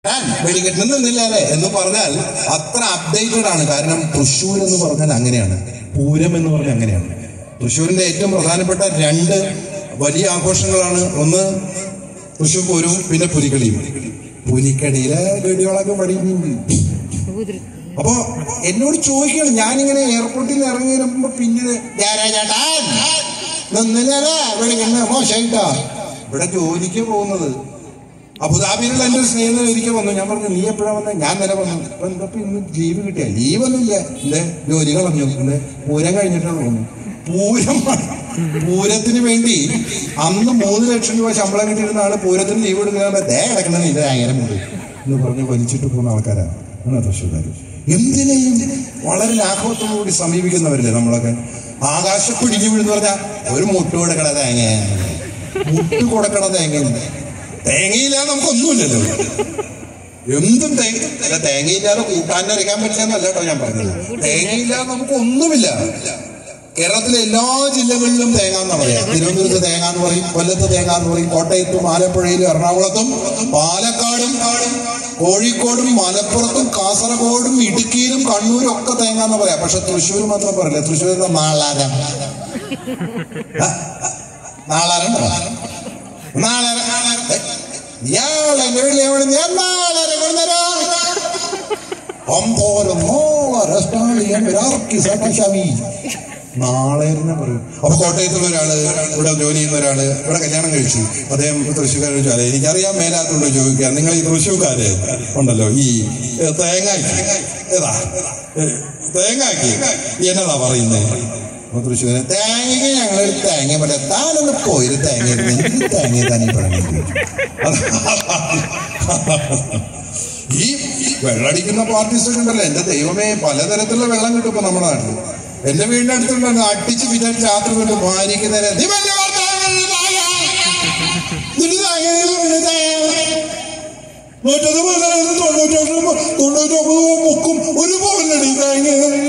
ഞാൻ വെടിക്കെട്ടിന് നിന്നില്ല അല്ലേ എന്ന് പറഞ്ഞാൽ അത്ര അപ്ഡേറ്റഡ് ആണ് കാരണം തൃശ്ശൂർ എന്ന് പറഞ്ഞാൽ അങ്ങനെയാണ് പൂരം എന്ന് പറഞ്ഞാൽ അങ്ങനെയാണ് തൃശ്ശൂരിന്റെ ഏറ്റവും പ്രധാനപ്പെട്ട രണ്ട് വലിയ ആഘോഷങ്ങളാണ് ഒന്ന് തൃശ്ശൂർ പൂരവും പിന്നെ പുലിക്കളിയും പുലിക്കളിയിലെ വെടികളൊക്കെ പഠിക്കുന്നുണ്ട് അപ്പോ എന്നോട് ചോദിക്കണം ഞാനിങ്ങനെ എയർപോർട്ടിൽ നിന്ന് ഇറങ്ങി വരുമ്പോ പിന്നീട് "ജയരാജേട്ടൻ, നിന്നില്ലേ വെടിക്കെട്ട് മോശമായിട്ടാ ഇവിടെ ജോലിക്ക് പോകുന്നത് അബുദാബിയിലുള്ള എന്റെ ഒരു സ്നേഹിതൻ ഒരിക്കൽ വന്നു ഞാൻ പറഞ്ഞു നീ എപ്പോഴാ വന്നത് ഞാൻ നില വന്നു അപ്പൊ എന്താ ഇപ്പൊ ഇന്ന് ലീവ് കിട്ടിയ ലീവൊന്നുമില്ല എന്റെ ജോലി കളഞ്ഞു എന്റെ പൂരം കഴിഞ്ഞിട്ടാണ് തോന്നുന്നു പൂരം പൂരത്തിന് വേണ്ടി അന്ന് മൂന്ന് ലക്ഷം രൂപ ശമ്പളം കിട്ടിയിരുന്ന ആള് പൂരത്തിന് ലീവ് എടുക്കുന്ന ദേ കിടക്കണ നിന്റെ ഭയങ്കര മുറി എന്ന് പറഞ്ഞ് വലിച്ചിട്ട് പോകുന്ന ആൾക്കാരാണ് ആണ് തൃശ്ശൂർക്കാർ എന്തിനേയും വളരെ ലാഘവത്തോടു കൂടി സമീപിക്കുന്നവരില്ലേ നമ്മളൊക്കെ ആകാശപ്പിടിഞ്ഞു വീഴുന്ന് പറഞ്ഞാൽ ഒരു മുട്ട് കൊടുക്കണ തേങ്ങ മുട്ട് കൊടുക്കണ തേങ്ങ തേങ്ങയില്ലാതെ നമുക്കൊന്നുമില്ലല്ലോ എന്തും തേങ്ങ അല്ല, തേങ്ങയില്ലാതെ കൂട്ടാനരയ്ക്കാൻ പറ്റില്ലെന്നല്ല കേട്ടോ ഞാൻ പറഞ്ഞത് തേങ്ങയില്ലാതെ നമുക്ക് ഒന്നുമില്ല കേരളത്തിലെ എല്ലാ ജില്ലകളിലും തേങ്ങ എന്നാ പറയാ തിരുവനന്തപുരത്ത് തേങ്ങ എന്ന് പറയും കൊല്ലത്ത് തേങ്ങ എന്ന് പറയും കോട്ടയത്തും ആലപ്പുഴയിലും എറണാകുളത്തും പാലക്കാടും കോഴിക്കോടും മലപ്പുറത്തും കാസർഗോഡും ഇടുക്കിയിലും കണ്ണൂരും ഒക്കെ തേങ്ങ എന്ന് പറയാം പക്ഷെ തൃശ്ശൂർ മാത്രം പറയില്ല തൃശ്ശൂർ നാളാരം ആ, നാളാരം നാളെ ഇയാളെ വീട്ടിലെ ഞാൻ നാളെ കൊണ്ടുവരാം അമ്പോരം നാളെ സ്റ്റാളിയൻ ഇറക്കി സട്ടശമി നാളെ എന്ന് പറയും അപ്പൊ കോട്ടയത്തുള്ള ഒരാള് ഇവിടെ ജോലി ചെയ്യുന്ന ഒരാള് ഇവിടെ കല്യാണം കഴിച്ചു അദ്ദേഹം തൃശ്ശൂർക്കാരെ ചോദിച്ചു അല്ലെ എനിക്കറിയാൻ മേലാത്തോണ്ട് ചോദിക്കുക നിങ്ങൾ ഈ തൃശ്ശൂർക്കാര് ഉണ്ടല്ലോ ഈ ഏ, തേങ്ങാക്കി ഏതാ ഏ, തേങ്ങാക്കി എന്നതാ പറയുന്നത് അപ്പൊ തൃശ്ശൂര് തേങ്ങയ്ക്ക് ഞങ്ങൾ തേങ്ങ പോലെ താനൊന്ന് പോയി തേങ്ങ ഇടുന്നു. എനിക്ക് തേങ്ങ തന്നെ പറഞ്ഞു ഈ വെള്ളടിക്കുന്ന പാർട്ടീസ് ഒക്കെ ഉണ്ടല്ലോ എന്റെ ദൈവമേ പലതരത്തിലുള്ള വെള്ളം കിട്ടും ഇപ്പൊ നമ്മുടെ നാട്ടിൽ എന്റെ വീടിന്റെ അടുത്തുള്ള അടിച്ച് പിന്നെ രാത്രി കൊണ്ട് ഭാര്യയ്ക്ക് നേരെ "നീ വലിയ വാർത്തയാണ് തായ. നിന്റെ തായ, നിന്റെ തായ." നൂറ്റത് പതിനാറ് തൊണ്ണൂറ്റൊന്ന് തൊണ്ണൂറ്റൊമ്പത് മുക്കും ഒരു പോലടി തേങ്ങ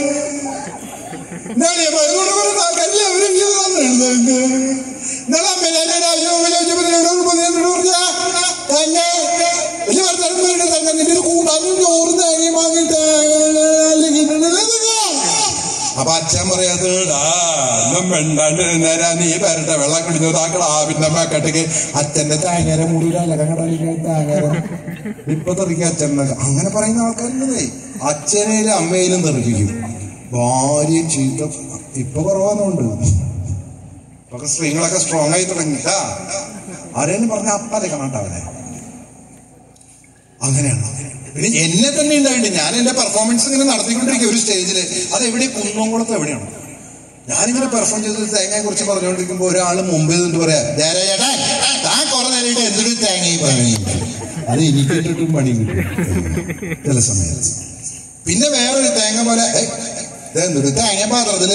ഞാനേ മരുന്നോട് പറഞ്ഞ എല്ലാവരും ഇത് തന്നിട്ടുണ്ട് ഞാൻ അമ്മേനെ രാജ്യം വിചാരിച്ചപ്പോൾ പറഞ്ഞ തന്നെ വലിയ വർത്തമാനം പറഞ്ഞിട്ട് തന്നെ നിന്റെ ഒരു കൂട്ടാനും ചോറ് തേങ്ങയും വാങ്ങിയിട്ട് അല്ലെങ്കിൽ അപ്പൊ അച്ഛൻ പറയാത്തടാ വെണ്ടാണ്ട് നേരാ നീ വരട്ടെ വെള്ളം കുടിഞ്ഞു താക്കടാ പിന്നെ മേക്കട്ടേക്ക് അച്ഛന്റെ തേങ്ങര മുടിയിലല്ല കടലിൽ തേങ്ങര ഇപ്പൊ തെറിക്കും അച്ഛൻ അങ്ങനെ പറയുന്ന ആൾക്കാരുണ്ടേ അച്ഛനേലും അമ്മയിലും തെറിപ്പിക്കും ഭാര്യ ചീത്ത ഇപ്പൊ കുറവാന്നുണ്ട് ഇപ്പൊ സ്ത്രീകളൊക്കെ സ്ട്രോങ് ആയി തുടങ്ങിട്ട ആരേലും പറഞ്ഞ അപ്പനെ കാണാട്ട അവനെ അങ്ങനെയാണ് പിന്നെ എന്നെ തന്നെ ഉണ്ടായിട്ടുണ്ട് ഞാൻ എന്റെ പെർഫോമൻസ് ഇങ്ങനെ നടത്തിക്കൊണ്ടിരിക്കുക ഒരു സ്റ്റേജില് അത് എവിടെ കുന്നംകുളത്ത് എവിടെയാണ് ഞാനിങ്ങനെ പെർഫോം ചെയ്ത് തേങ്ങയെ കുറിച്ച് പറഞ്ഞുകൊണ്ടിരിക്കുമ്പോ ഒരാൾ മുമ്പിൽ നിന്നിട്ട് പറയാ "ദേരാ ചേട്ടാ താൻ കുറെ നേരമായിട്ട് എന്തൊരു തേങ്ങയും പറഞ്ഞു അത് എനിക്ക് ഇട്ടിട്ടും പണി കിട്ടും ചില സമയത്ത് പിന്നെ വേറൊരു തേങ്ങ പോലെ "ഏയ്, ഇതെന്തൊരു തേങ്ങ പാത്രത്തില്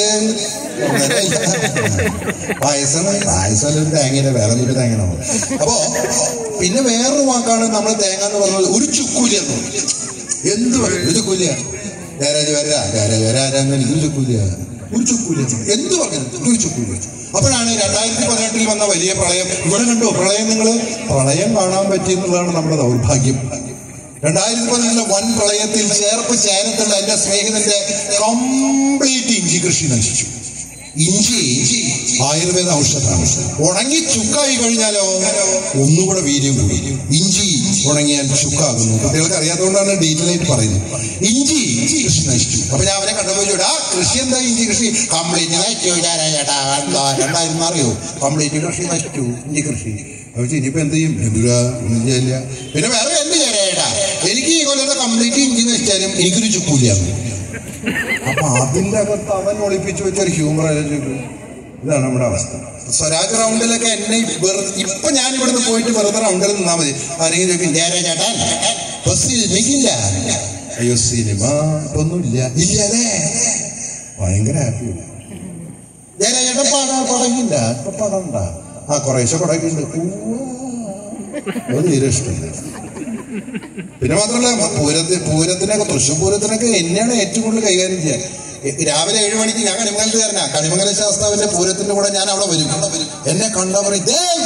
പായസം പായസം ഒരു തേങ്ങയില്ല വേറെ ഒരു തേങ്ങ അപ്പോ പിന്നെ വേറൊരു വാക്കാണ് നമ്മൾ തേങ്ങ എന്ന് പറഞ്ഞത് ഒരു ചുക്കൂലി എന്ന് പറയും. എന്ത് പറയും ഒരു ചുക്കൂലിയ ഗാരേജ് വരാ ഗാരേജ് വരാരെന്ന് ഒരു ചുക്കൂലിയ ഒരു ചുക്കൂലി എന്ന് പറയും. എന്ത് പറഞ്ഞു ഒരു ചുക്കൂലി അപ്പോഴാണ് രണ്ടായിരത്തി പതിനെട്ടിൽ വന്ന വലിയ പ്രളയം ഇവിടെ കണ്ടോ പ്രളയം നിങ്ങൾ പ്രളയം കാണാൻ പറ്റി എന്നുള്ളതാണ് നമ്മുടെ ദൗർഭാഗ്യം രണ്ടായിരത്തി പതിനെട്ടിലെ വൻ പ്രളയത്തിൽ ചേർപ്പ് ചേരത്തുള്ള എന്റെ സ്നേഹിതന്റെ കംപ്ലീറ്റ് ഇഞ്ചി കൃഷി നശിച്ചു ഇഞ്ചി ആയുർവേദ ഔഷധമാണ് ഉണങ്ങി ചുക്കായി കഴിഞ്ഞാലോ ഒന്നുകൂടെ വീര്യം കൂടി ഇഞ്ചി ഉണങ്ങിയാൽ ചുക്കാകുന്നു കുട്ടികൾക്ക് അറിയാത്തതുകൊണ്ടാണ് ഡീറ്റെയിൽ ആയിട്ട് പറയുന്നത് ഇഞ്ചി കൃഷി നശിച്ചു അപ്പൊ ഞാൻ അവനെ കണ്ടപ്പോൾ ചോദിച്ചു ആ കൃഷി എന്താ ഇഞ്ചി കൃഷി കംപ്ലീറ്റ് നശിച്ചു ഞാനാ ചേട്ടാ എന്താ എന്തായിരുന്നു അറിയോ കംപ്ലീറ്റ് കൃഷി നശിച്ചു ഇഞ്ചി കൃഷി അപ്പൊ ഇനിയിപ്പോ എന്ത് ചെയ്യും എന്തുരാ ഒന്നും ചെയ്യില്ല പിന്നെ വേറെ എന്ത് ചേട്ടാ എനിക്ക് ഈ കൊല്ലത്തെ കംപ്ലീറ്റ് ഇഞ്ചി നശിച്ചാലും എനിക്കൊരു ചുക്കൂലിയാണ് അപ്പൊ അതിന്റെ അകത്ത് അവൻ ഒളിപ്പിച്ചു വെച്ച ഒരു ഹ്യൂമർ ആലോചിക്കും ഇതാണ് നമ്മുടെ അവസ്ഥ സ്വരാജ് റൗണ്ടിലൊക്കെ എന്നെ വെറുതെ ഇപ്പൊ ഞാൻ ഇവിടുന്ന് പോയിട്ട് വെറുതെ റൗണ്ടിൽ നിന്നാ മതി ആരെങ്കിലും ചോദിക്കും "ജയരാ ചേട്ടൻ ഇപ്പൊ സിനിമയ്ക്കില്ല അയ്യോ സിനിമ ഇപ്പൊ ഒന്നുമില്ല ഇല്ല അല്ലേ ഭയങ്കര ഹാപ്പി ജയരാ ചേട്ടൻ പടം പടങ്ങില്ല ഇപ്പൊ പടണ്ട ആ കുറേശ്ശെ പടക്കുണ്ട് അത് തീരെ ഇഷ്ടമില്ല പിന്നെ മാത്രമല്ല പൂരത്തിന് പൂരത്തിനൊക്കെ തൃശ്ശൂർ പൂരത്തിനൊക്കെ എന്നെയാണ് ഏറ്റവും കൂടുതൽ കൈകാര്യം ചെയ്യാൻ എ- രാവിലെ ഏഴ് മണിക്ക് ഞാൻ കണിമംഗലത്തുകാരനാ കണിമംഗല ശാസ്താവിന്റെ പൂരത്തിന്റെ കൂടെ ഞാൻ അവിടെ വരും അവിടെ വരും എന്നെ കണ്ടാ പറയും "ദേ,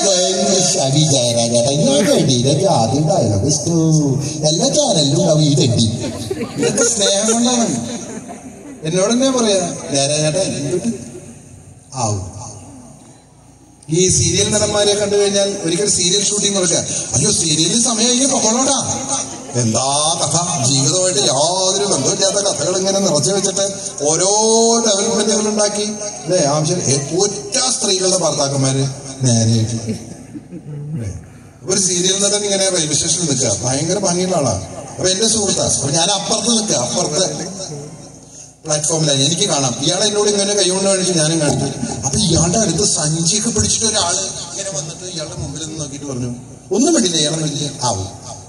ശരി ജയരാജേട്ടാ ഞാൻ വേണ്ടിയിട്ട് ആദ്യം ഡയലോഗ് ഇഷ്ടു എല്ലാ ചാനലിലും ഉണ്ടാവും ഈ തെണ്ടി ഇതൊക്കെ സ്നേഹം കൊണ്ടാണ് എന്നോട് തന്നെ പറയാ ജയരാജേട്ടാ എന്തൊട്ട് ആവും ഈ സീരിയൽ നടന്മാരെ കണ്ടു കഴിഞ്ഞാൽ ഒരിക്കൽ സീരിയൽ ഷൂട്ടിംഗ് നടക്കുക അയ്യോ സീരിയലിൽ സമയം കഴിഞ്ഞ് പൊക്കോളോടാ എന്താ കഥ ജീവിതമായിട്ട് യാതൊരു ബന്ധമില്ലാത്ത കഥകൾ ഇങ്ങനെ നിറച്ചു വെച്ചിട്ട് ഓരോ ഡെവലപ്മെന്റുകൾ ഉണ്ടാക്കി അല്ലേ ആവശ്യം എ- ഒറ്റ സ്ത്രീകളുടെ ഭർത്താക്കന്മാര് നേരെയായിട്ട് അല്ലേ? ഒരു സീരിയൽ നടൻ ഇങ്ങനെ റെയിൽവേ സ്റ്റേഷനിൽ നിൽക്കുക ഭയങ്കര ഭംഗിയുള്ള ആളാണ് അപ്പൊ എന്റെ സുഹൃത്താ അപ്പൊ ഞാൻ അപ്പുറത്ത് നിൽക്കുക അപ്പുറത്ത് പ്ലാറ്റ്ഫോമിലാണ് എനിക്ക് കാണാം ഇയാളെ എന്നോട് ഇങ്ങനെ കൈകൊണ്ട് കാണിച്ച് ഞാനും കാണിച്ചു അപ്പൊ ഇയാളുടെ അടുത്ത് സഞ്ചിയൊക്കെ പിടിച്ചിട്ട് ഒരാള് ഇങ്ങനെ വന്നിട്ട് ഇയാളുടെ മുമ്പിൽ നിന്ന് നോക്കിയിട്ട് പറഞ്ഞു ഒന്നും വേണ്ടില്ല ഇയാളെ വലിയ ആവും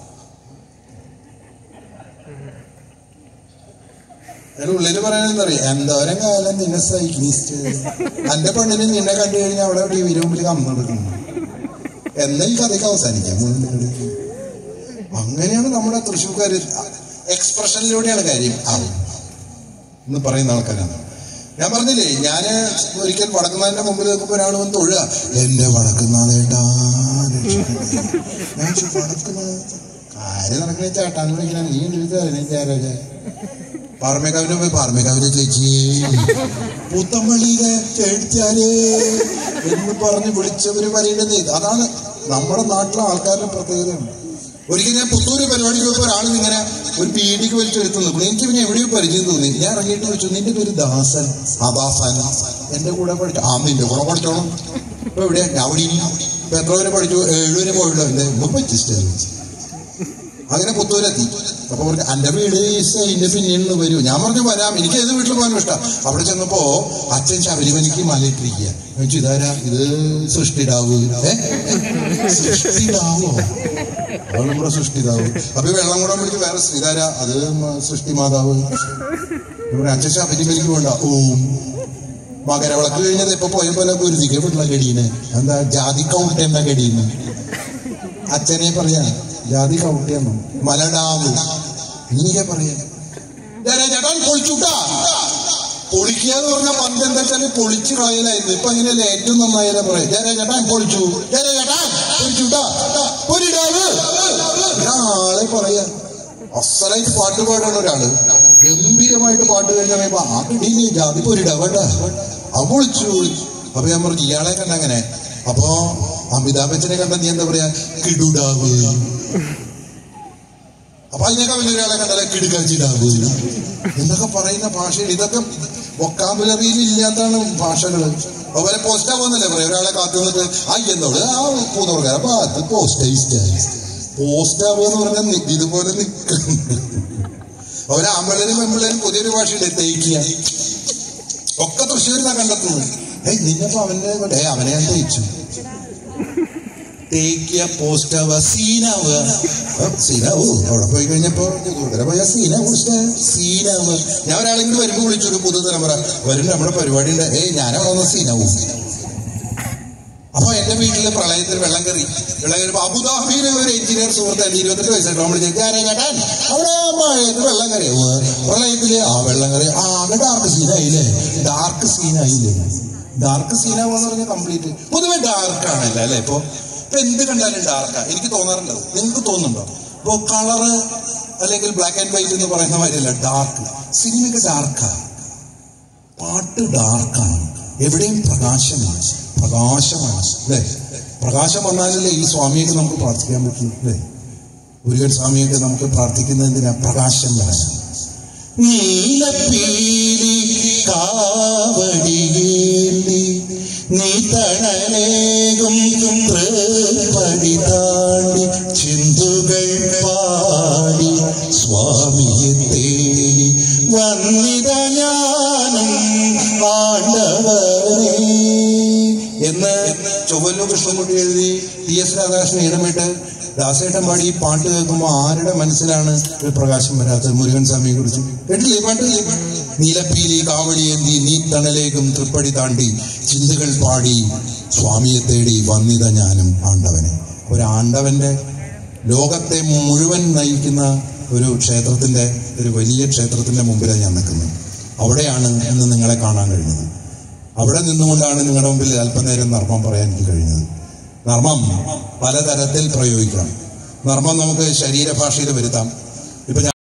അതിന് ഉള്ളില് പറയാനെന്നറിയാം എന്തോരം കാലം നിന്നെ സൈക്ലിസ്റ്റ് എന്റെ പെണ്ണിന് നിന്നെ കണ്ടു കഴിഞ്ഞാൽ അവിടെ ടി വിയുടെ മുമ്പിൽ കമ്മെടുക്കുന്നു എന്നാ ഈ കഥയ്ക്ക് അവസാനിക്കാം മുഴുവൻ അങ്ങനെയാണ് നമ്മുടെ തൃശ്ശൂർക്കാര് എക്സ്പ്രഷനിലൂടെയാണ് കാര്യം ആവും എന്ന് പറയുന്ന ആൾക്കാരാണ് ഞാൻ പറഞ്ഞില്ലേ ഞാന് ഒരിക്കൽ വടക്കുന്നാഥന്റെ മുമ്പിൽ നിൽക്കുമ്പോൾ ഒരാൾ വന്ന് തൊഴുക എന്റെ വടക്കുന്നാഥേട്ടാ രക്ഷിക്കണേ." ഞാൻ ചോദിച്ചു, "വടക്കുന്നാഥ?" കാര്യം നടക്കണ ചേട്ടാൻ വിളിക്കണ നീ ചോദിച്ചാൽ പാർമേക്കാവിന് പോയി പാർമേക്കാവിനെ ചേച്ചി പുത്തമ്പള്ളിയിലെ ചേട്ടാരേ എന്ന് പറഞ്ഞ് വിളിച്ചവര് പറയുന്നത് അതാണ് നമ്മുടെ നാട്ടിലെ ആൾക്കാരുടെ പ്രത്യേകതയാണ് ഒരിക്കൽ ഞാൻ പുത്തൂര് പരിപാടിക്ക് പോയപ്പോൾ ഒരാൾ ഇങ്ങനെ ഒരു പീടിക്ക് വലിച്ചെടുത്ത് നിൽക്കുന്നു എനിക്ക് പിന്നെ എവിടെയോ പരിചയം തോന്നി ഞാൻ ഇറങ്ങിയിട്ട് ചോദിച്ചു നിന്റെ പേര് ദാസൻ ആ ദാസൻ എന്റെ കൂടെ പഠിച്ചു ആ നിന്റെ കൂടെ പഠിച്ചോണം ഇപ്പൊ എവിടെയാ ഞാൻ അവിടെ ഇനി ഇപ്പൊ എത്ര വരെ പഠിച്ചു ഏഴ് വരെ പോയുള്ളൂ എന്റെ മുമ്പ് പറ്റിച്ചിട്ട് അങ്ങനെ പുത്തൂരെത്തി അപ്പൊ പറഞ്ഞു എന്റെ വീട് ഇതിന്റെ പിന്നീട് വരൂ ഞാൻ പറഞ്ഞു വരാം എനിക്ക് ഏത് വീട്ടിൽ പോകാനും ഇഷ്ടം അവിടെ ചെന്നപ്പോ അച്ഛൻ ശബരിമലയ്ക്ക് മലയിട്ടിരിക്കുക ഞാൻ ചോദിച്ചു ഇതാരാ ഇത് സൃഷ്ടിടാവ് ഏ സൃഷ്ടിടാവോ അത് നമ്മുടെ സൃഷ്ടിതാവ് അപ്പൊ ഈ വെള്ളം കൂടെ പിടിച്ച് വേറെ ഇതാര അത് മ- സൃഷ്ടി മാതാവ് ഇവിടെ അച്ഛൻ ശബരിമലയ്ക്ക് വേണ്ട ഓം മകരവിളക്ക് കഴിഞ്ഞത് ഇപ്പൊ പോയ പോലെ ഗുരുതിക്ക് വീട്ടിലെ കടിയുന്നത് എന്താ ജാതി കൗട്ട് എന്ന കടിയുന്നു അച്ഛനെ പറയാ ജാതി കൗട്ടിയെന്നു മലടാവ് ഇങ്ങനെ പറയാ "ചേട്ടാ, ചേട്ടാ പൊളിച്ചുട്ടാ പൊളിക്കുക എന്ന് പറഞ്ഞാൽ പണ്ട് എന്താ വെച്ചാല് പൊളിച്ച് കളയലായിരുന്നു ഇപ്പൊ അങ്ങനെയല്ലേ ഏറ്റവും നന്നായാലേ പറയാം ചേരാ ചേട്ടാ പൊളിച്ചു ചേരാ ചേട്ടാ പൊളിച്ചുട്ടാ പൊരിടാവ് ഒരാളെ പറയാ അസലായിട്ട് പാട്ട് പാടാണ് ഒരാള് ഗംഭീരമായിട്ട് പാട്ട് കഴിഞ്ഞ പറയുമ്പോ ആ കിടീന് ജാതി പൊരിടാ വേണ്ട അത് പൊളിച്ചു അപ്പൊ ഞാൻ പറഞ്ഞു ഇയാളെ കണ്ട അങ്ങനെ അപ്പൊ അമിതാഭ് ബച്ചനെ കണ്ട നീ എന്താ പറയാ കിടുടാവ് അപ്പൊ അതിനേക്കാൾ വലിയൊരാളെ കണ്ടാലേ കിടുകാച്ചിടാവ് എന്നൊക്കെ പറയുന്ന ഭാഷയിൽ ഇതൊക്കെ വൊക്കാബുലറിയിൽ ഇല്ലാത്താണ് ഭാഷകള് അതുപോലെ പോസ്റ്റ് ആവുന്നല്ലേ പറയാം ഒരാളെ കാത്തു നിന്നിട്ട് ആ എന്നോട് ആ പൂന്നവർക്കാര അപ്പൊ അത് പോസ്റ്റ് പോസ്റ്റ് ആവുക എന്ന് പറഞ്ഞാൽ നി- ഇതുപോലെ നിൽക്കുന്നു അവര് ആമ്പിള്ളേരും പെമ്പിള്ളേരും പുതിയൊരു ഭാഷയുണ്ട് തേക്കുക ഒക്കെ തൃശ്ശൂരിന്നാ കണ്ടെത്തുന്നത് ഏയ് നിന്നപ്പോ അവന്റെ കൊണ്ട് ഏ അവനെ ഞാൻ തേച്ചു തേക്കിയ പോസ്റ്റ് ആവുക സീനാവുക ആ, സീനാവൂ അവിടെ പോയി കഴിഞ്ഞപ്പോ കൂടുതൽ പോയ സീന പോസ്റ്റ് സീനാവുക ഞാൻ ഒരാളെങ്കിലും വരുമ്പോ വിളിച്ചു ഒരു പുതുതലമുറ വരും നമ്മുടെ പരിപാടി ഉണ്ട് ഏയ് ഞാൻ അവിടെ വന്ന സീനാവും അപ്പൊ എന്റെ വീട്ടില് പ്രളയത്തിൽ വെള്ളം കയറി വെള്ളം കയറിയപ്പോ അബുദാബിയിലെ ഒരു എഞ്ചിനീയർ സുഹൃത്ത് എന്റെ ഇരുപത്തെട്ട് വയസ്സായിട്ട് നമ്മൾ ചേട്ടാൻ അവിടെ മഴയത്ത് വെള്ളം കയറി പ്രളയത്തില് ആ വെള്ളം കയറി ആ ആകെ ഡാർക്ക് സീനായില്ലേ ഡാർക്ക് സീനായില്ലേ ഡാർക്ക് സീനാവെന്ന് പറഞ്ഞാൽ കംപ്ലീറ്റ് പൊതുവെ ഡാർക്ക് ആണല്ലോ അല്ലെ ഇപ്പൊ ഇപ്പൊ എന്ത് കണ്ടാലും ഡാർക്കാ എനിക്ക് തോന്നാറുണ്ടോ നിങ്ങൾക്ക് തോന്നുന്നുണ്ടോ ഇപ്പൊ കളറ് അല്ലെങ്കിൽ ബ്ലാക്ക് ആൻഡ് വൈറ്റ് എന്ന് പറയുന്ന മാതിരിയല്ല ഡാർക്ക് സിനിമയ്ക്ക് ഡാർക്കാ പാട്ട് ഡാർക്കാണ് എവിടെയും പ്രകാശമാണ് പ്രകാശമാണ് അല്ലേ പ്രകാശം വന്നാലല്ലേ ഈ സ്വാമിയൊക്കെ നമുക്ക് പ്രാർത്ഥിക്കാൻ പറ്റൂ അല്ലേ മുരുകൻ സ്വാമിയൊക്കെ നമുക്ക് പ്രാർത്ഥിക്കുന്നത് എന്തിനാ പ്രകാശം വരാനാണ് നീലപ്പീലി കാവടിയേന്തി നീ തണലേകും തൃപ്പടി താണ്ടി ചിന്തുകൾ പാടി സ്വാമിയെ തേടി വന്നിത ഞാനും ആണ്ടവരേ എന്ന് ചൊവ്വല്ലു കൃഷ്ണൻകുട്ടി എഴുതി ടി എസ് രാധാകൃഷ്ണൻ ഇടമിട്ട് ദാസേട്ടൻ പാടി ഈ പാട്ട് കേൾക്കുമ്പോൾ ആരുടെ മനസ്സിലാണ് ഒരു പ്രകാശം വരാത്തത് മുരുകൻ സ്വാമിയെ കുറിച്ച് കേട്ടില്ലേ ഈ പാട്ട് നീലപ്പീലി കാവടി എന്തി നീ തണലേക്കും തൃപ്പടി താണ്ടി ചിന്തകൾ പാടി സ്വാമിയെ തേടി വന്നിത ഞാനും ആണ്ടവനെ ഒരു ആണ്ടവന്റെ ലോകത്തെ മുഴുവൻ നയിക്കുന്ന ഒരു ക്ഷേത്രത്തിന്റെ ഒരു വലിയ ക്ഷേത്രത്തിന്റെ മുമ്പിലാണ് ഞാൻ നിൽക്കുന്നത് അവിടെയാണ് ഇന്ന് നിങ്ങളെ കാണാൻ കഴിഞ്ഞത് അവിടെ നിന്നുകൊണ്ടാണ് നിങ്ങളുടെ മുമ്പിൽ അല്പനേരം നർമ്മം പറയാൻ എനിക്ക് കഴിഞ്ഞത് നർമ്മം പലതരത്തിൽ പ്രയോഗിക്കാം നർമ്മം നമുക്ക് ശരീരഭാഷയിൽ വരുത്താം ഇപ്പൊ ഞാൻ